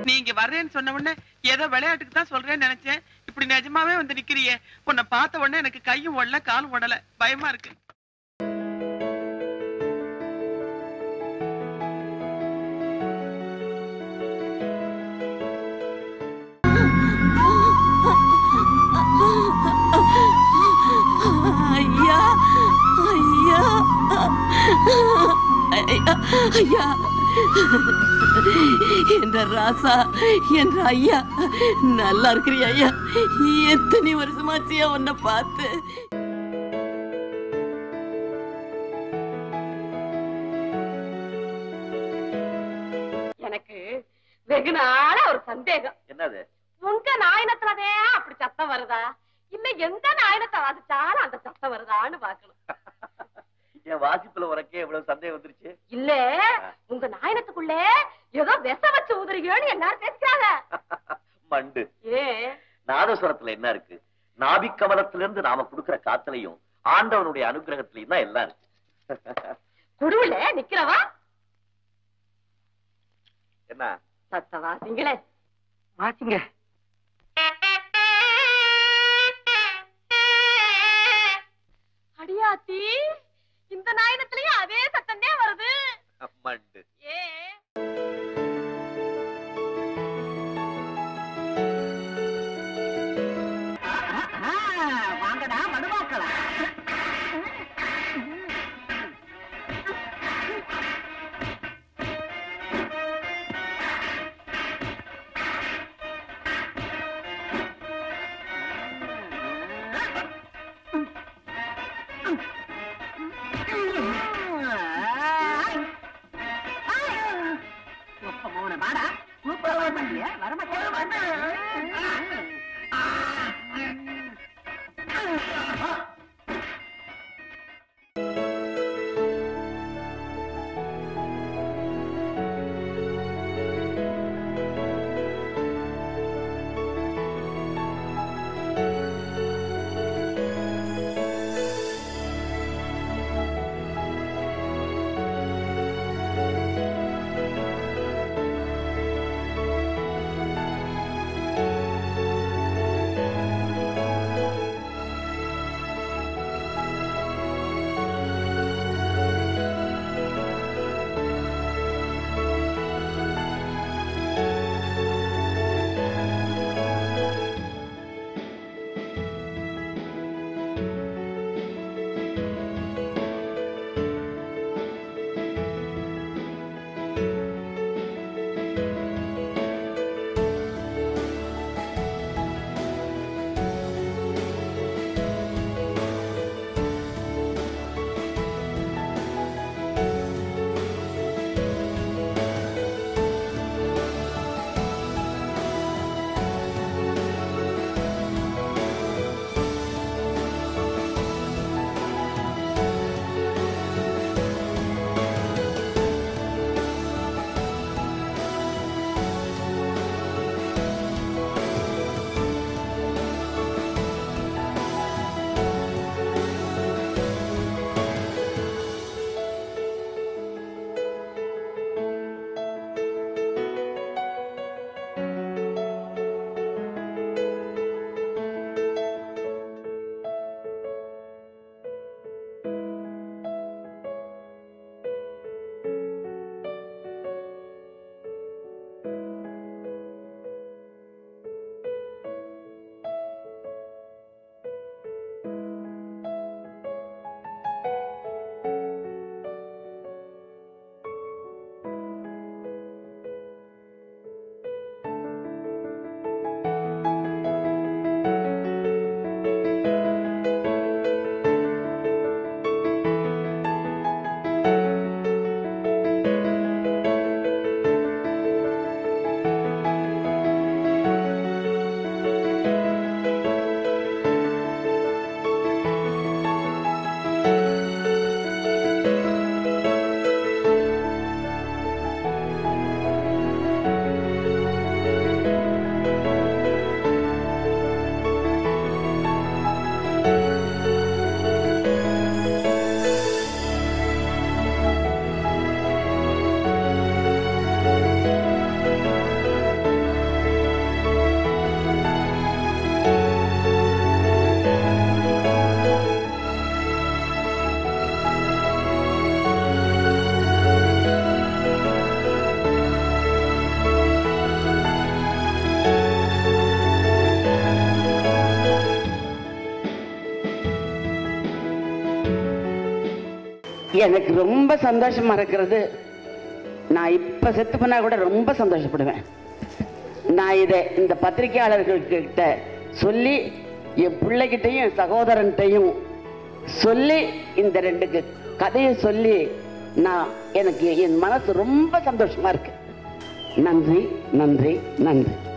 நீங்க வர்றேன்னு சொன்ன உடனே ஏதோ விளையாட்டுக்கு தான் சொல்றேன்னு நினைச்சேன் இப்படி நிஜமாவே வந்து நிக்கிறியே உன்னை பார்த்த உடனே எனக்கு கையும் ஓடல காலும் ஓடல பயமா இருக்கு ஐயா ஐயா ஐயா ஐயா என்ற ராசா என்ற ஐயா நல்லா இருக்கிறியா ஐயா எத்தனை வருஷமாச்சியா உன்னை பார்த்து எனக்கு வெகு நாளா ஒரு சந்தேகம் என்னது உங்க நாயனத்துலதே அப்படி சத்தம் வருதா இல்ல எந்த நாயனத்தை வாசிச்சாலும் அந்த சத்தம் வருதான்னு பாக்கணும் என் வாசிப்புல உனக்கே இவ்வளவு சந்தேகம் வந்துருச்சு இல்ல உங்க நாயனத்துக்குள்ள ஏதோ விஷ வச்சு ஊதுறீங்கன்னு எல்லாரும் பேசுறாங்க மண்டு ஏ நாதஸ்வரத்துல என்ன இருக்கு நாபிக்கமலத்துல இருந்து நாம கொடுக்கிற காத்துலயும் ஆண்டவனுடைய அனுகிரகத்திலயும் தான் எல்லாம் இருக்கு குடுவுல நிக்கிறவா என்ன சத்த வாசிங்களே வாசிங்க அடியாத்தி இந்த நாயனத்திலயும் அதே சத்தம் தான் வருது மண்டு ஏ வாங்கடா மடுவாக்கலாம் எனக்கு ரொம்ப சந்தோஷமா இருக்கிறது நான் இப்ப செத்து பண்ணா கூட ரொம்ப சந்தோஷப்படுவேன் நான் இதை இந்த பத்திரிகையாளர்கள்கிட்ட சொல்லி என் பிள்ளைகிட்டையும் என் சகோதரன்கிட்டையும் சொல்லி இந்த ரெண்டு க- கதையை சொல்லி நான் எனக்கு என் மனசு ரொம்ப சந்தோஷமா இருக்கு நன்றி நன்றி நன்றி